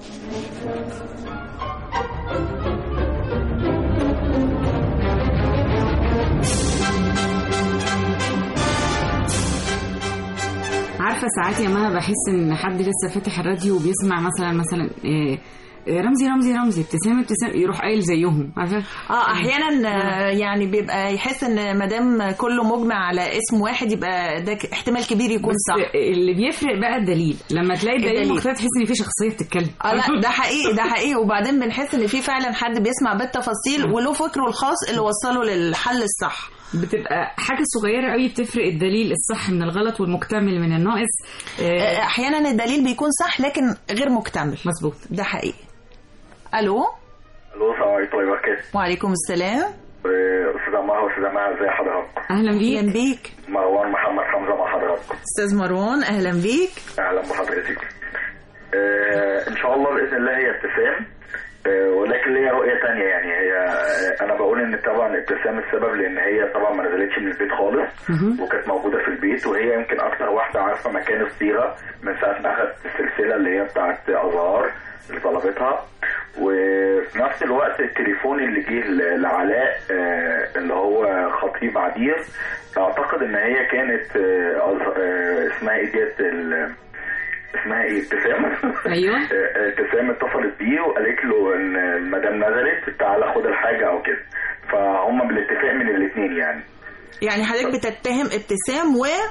عارفه ساعات يا مها بحس ان حد لسه فاتح الراديو وبيسمع مثلا مثلا إيه إيه رمزي رمزي رمزي ابتسام ابتسام يروح قايل زيهم عارفه اه احيانا آه، يعني بيبقى يحس ان ما دام كله مجمع على اسم واحد يبقى ده ك- احتمال كبير يكون بس صح اللي بيفرق بقى الدليل لما تلاقي الدليل الدليل. مختلف تحس ان في شخصيه بتتكلم اه لا ده حقيقي ده حقيقي وبعدين بنحس ان في فعلا حد بيسمع بالتفاصيل وله فكره الخاص اللي وصله للحل الصح بتبقى حاجه صغيره قوي بتفرق الدليل الصح من الغلط والمكتمل من الناقص آه، احيانا الدليل بيكون صح لكن غير مكتمل مظبوط ده حقيقي الو الو السلام عليكم ورحمه الله وبركاته وعليكم السلام آه، استاذه مها واستاذه مها ازي حضراتكم اهلا بيك اهلا بيك مروان محمد حمزه مع حضراتكم استاذ مروان اهلا بيك اهلا بحضرتك آه، ان شاء الله باذن الله هي ابتسام آه، ولكن ليا رؤيه تانية يعني هي آه، انا بقول ان طبعا ابتسام السبب لان هي طبعا ما نزلتش من البيت خالص وكانت موجوده في البيت وهي يمكن اكتر واحده عارفه مكان الصيغه من ساعه ما اخذت السلسله اللي هي بتاعت ازهار اللي طلبتها وفي نفس الوقت التليفون اللي جه ل- لعلاء آه، اللي هو خطيب عبير اعتقد ان هي كانت آه، أز- آه، اسمها ايه ديت ال- اسمها ايه ابتسام ايوه آه، ابتسام اتصلت بيه وقالت له ان المدام نزلت تعالى خد الحاجه او كده فهم بالاتفاق من الاثنين يعني يعني حضرتك بتتهم ابتسام و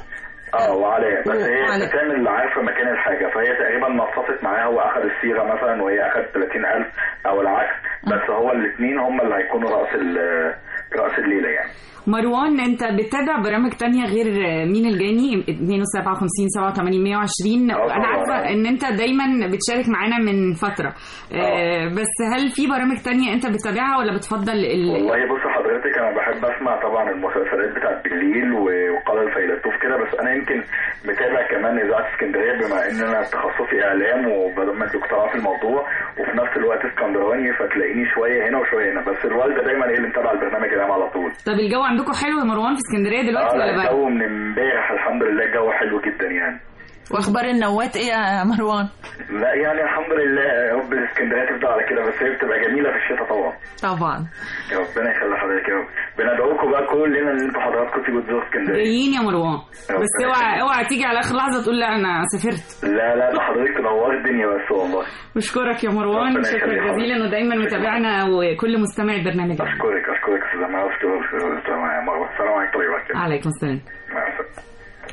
اه وعلاء بس هي وعلاء. ابتسام اللي عارفه مكان الحاجه فهي تقريبا نصفت معاها واخد الصيغه مثلا وهي اخدت 30000 او العكس بس هو الاثنين هم اللي هيكونوا راس ال- راس الليله يعني مروان انت بتتابع برامج تانية غير مين الجاني 52 87 120 آه، انا عارفه طبعاً. ان انت دايما بتشارك معانا من فتره آه، بس هل في برامج تانية انت بتتابعها ولا بتفضل ال... والله بص حضرتك انا بحب اسمع طبعا المسلسلات بتاعت بالليل و- وقال الفيلسوف كده بس انا يمكن متابع كمان اذاعه اسكندريه بما ان انا تخصصي اعلام وبعمل دكتوراه في الموضوع وفي نفس الوقت اسكندراني فتلاقيني شويه هنا وشويه هنا بس الوالده دايما هي اللي متابعه البرنامج العام على طول طب الجو عندكم حلو يا مروان في اسكندريه دلوقتي اه ولا لا بقى الجو من امبارح الحمد لله الجو حلو جدا يعني واخبار النوات ايه يا مروان لا يعني الحمد لله رب اسكندريه تفضل على كده بس هي بتبقى جميله في الشتاء طبعا طبعا يا ربنا يخلي حضرتك يا رب بندعوكم بقى كلنا ان انتوا حضراتكم تيجوا تزوروا اسكندريه جايين يا مروان بس اوعى اوعى تيجي على اخر لحظه تقول لا انا سافرت لا لا ده حضرتك تنور الدنيا بس والله بشكرك يا مروان ربنا شكرا يخليك. جزيلا ودايما متابعنا وكل مستمع البرنامج اشكرك اشكرك استاذ مروه السلام عليكم السلام عليكم طيب عليكم السلام مع السلامه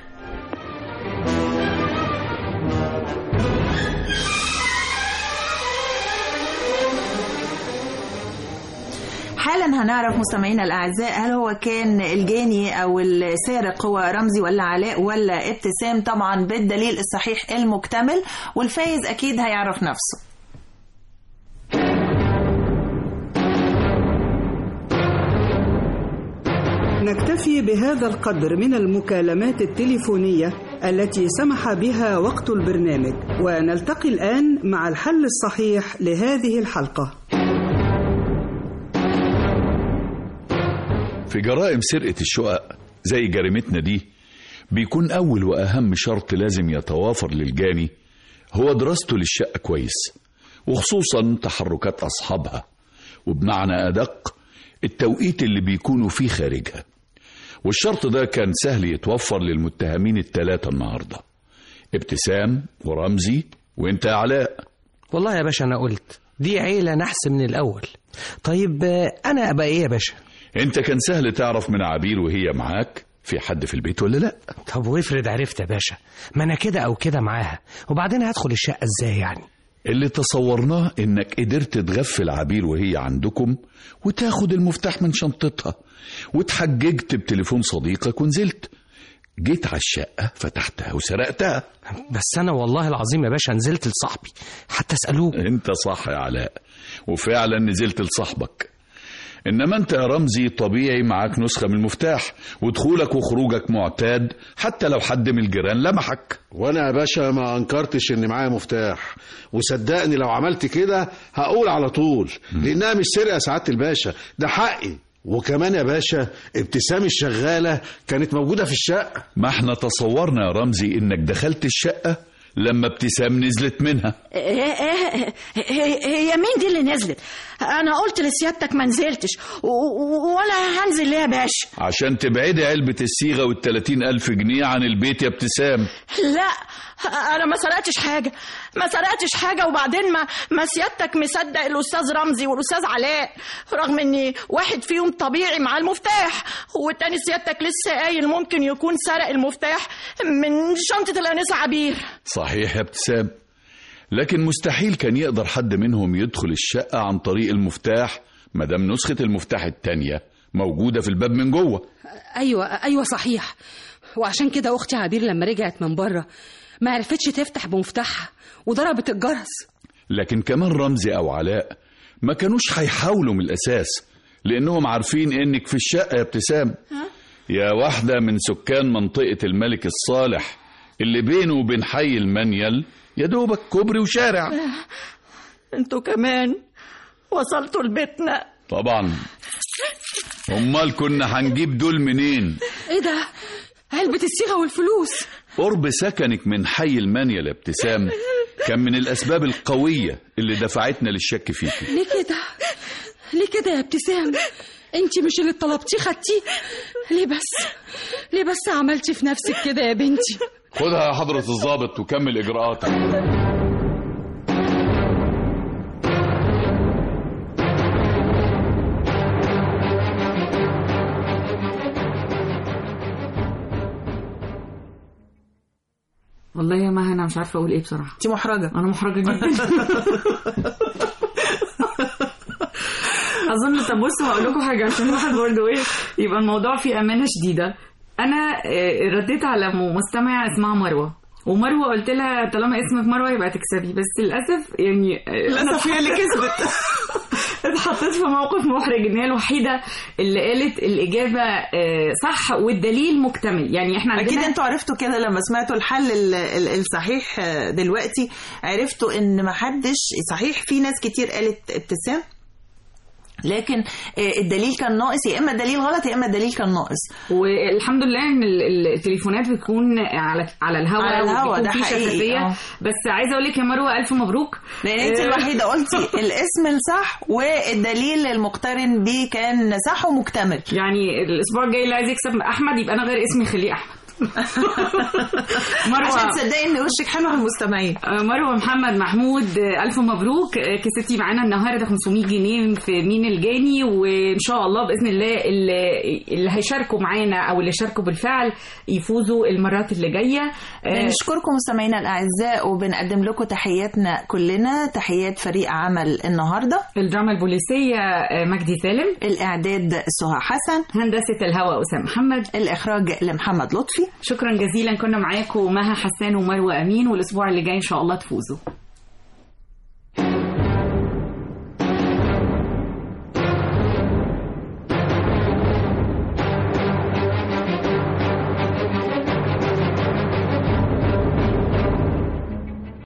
حالا هنعرف مستمعينا الاعزاء هل هو كان الجاني او السارق هو رمزي ولا علاء ولا ابتسام طبعا بالدليل الصحيح المكتمل والفايز اكيد هيعرف نفسه نكتفي بهذا القدر من المكالمات التليفونية التي سمح بها وقت البرنامج ونلتقي الآن مع الحل الصحيح لهذه الحلقة في جرائم سرقة الشقق زي جريمتنا دي بيكون أول وأهم شرط لازم يتوافر للجاني هو دراسته للشقة كويس وخصوصا تحركات أصحابها وبمعنى أدق التوقيت اللي بيكونوا فيه خارجها والشرط ده كان سهل يتوفر للمتهمين التلاتة النهاردة ابتسام ورمزي وانت يا علاء والله يا باشا انا قلت دي عيله نحس من الاول طيب آه، انا ابقى ايه يا باشا انت كان سهل تعرف من عبير وهي معاك في حد في البيت ولا لا طب وافرض عرفت يا باشا ما انا كده او كده معاها وبعدين هدخل الشقه ازاي يعني اللي تصورناه انك قدرت تغفل عبير وهي عندكم وتاخد المفتاح من شنطتها وتحججت بتليفون صديقك ونزلت جيت على الشقة فتحتها وسرقتها بس انا والله العظيم يا باشا نزلت لصاحبي حتى اسالوه انت صح يا علاء وفعلا نزلت لصاحبك انما انت يا رمزي طبيعي معاك نسخة من المفتاح ودخولك وخروجك معتاد حتى لو حد من الجيران لمحك وانا يا باشا ما انكرتش ان معايا مفتاح وصدقني لو عملت كده هقول على طول لانها مش سرقه سعاده الباشا ده حقي وكمان يا باشا ابتسام الشغاله كانت موجوده في الشقه ما احنا تصورنا يا رمزي انك دخلت الشقة لما ابتسام نزلت منها إيه إيه هي هي مين دي اللي نزلت انا قلت لسيادتك ما نزلتش و- و- ولا هنزل ليه يا باشا عشان تبعدي علبة الصيغة والتلاتين ألف جنيه عن البيت يا ابتسام لا انا ما سرقتش حاجه ما سرقتش حاجه وبعدين ما ما سيادتك مصدق الاستاذ رمزي والاستاذ علاء رغم ان واحد فيهم طبيعي مع المفتاح والتاني سيادتك لسه قايل ممكن يكون سرق المفتاح من شنطه الانسه عبير صحيح يا ابتسام لكن مستحيل كان يقدر حد منهم يدخل الشقة عن طريق المفتاح مادام نسخة المفتاح التانية موجودة في الباب من جوه ايوه ايوه صحيح وعشان كده اختي عبير لما رجعت من بره ما عرفتش تفتح بمفتاحها وضربت الجرس لكن كمان رمزي أو علاء ما كانوش هيحاولوا من الأساس لأنهم عارفين إنك في الشقة يا ابتسام يا واحدة من سكان منطقة الملك الصالح اللي بينه وبين حي المنيل يا دوبك كوبري وشارع انتوا كمان وصلتوا لبيتنا طبعا امال كنا هنجيب دول منين ايه ده علبة الصيغة والفلوس قرب سكنك من حي المانيا يا ابتسام كان من الاسباب القويه اللي دفعتنا للشك فيكي ليه كده ليه كده يا ابتسام انت مش اللي طلبتيه خدتيه ليه بس ليه بس عملتي في نفسك كده يا بنتي خدها يا حضره الضابط وكمل اجراءاتك والله يا مها انا مش عارفه اقول ايه بصراحه انت محرجه انا محرجه جدا اظن طب بصوا هقول لكم حاجه عشان الواحد برضه ايه يبقى الموضوع فيه امانه شديده انا آه، رديت على مستمع اسمها مروه ومروه قلت لها طالما اسمك مروه يبقى تكسبي بس للاسف يعني آه، أنا للأسف هي اللي كسبت اتحطيت في موقف محرج ان هي الوحيده اللي قالت الاجابه آه، صح والدليل مكتمل يعني احنا عندنا اكيد انتوا عرفتوا كده لما سمعتوا الحل ال- ال- الصحيح آه، دلوقتي عرفتوا ان محدش صحيح في ناس كتير قالت ابتسام لكن آه، الدليل كان ناقص يا اما الدليل غلط يا اما الدليل كان ناقص والحمد لله ان ال- ال- التليفونات بتكون على على الهواء على الهوا، وبيكون ده في حقيقي، شفافية. آه. بس عايزه اقول لك يا مروه الف مبروك لان انت آه، الوحيده قلتي الاسم الصح والدليل المقترن بيه كان صح ومكتمل يعني الاسبوع الجاي اللي عايز يكسب احمد يبقى انا غير اسمي خليه احمد مروه عشان تصدقي ان وشك حلو على المستمعين آه، مروه محمد محمود آه، الف مبروك آه، كسبتي معانا النهارده 500 جنيه في مين الجاني وان شاء الله باذن الله اللي, اللي هيشاركوا معانا او اللي شاركوا بالفعل يفوزوا المرات اللي جايه آه، بنشكركم مستمعينا الاعزاء وبنقدم لكم تحياتنا كلنا تحيات فريق عمل النهارده الدراما البوليسيه آه، مجدي سالم الاعداد سهى حسن هندسه الهواء اسامه محمد الاخراج لمحمد لطفي شكرا جزيلا كنا معاكم مها حسان ومروه امين والاسبوع اللي جاي ان شاء الله تفوزوا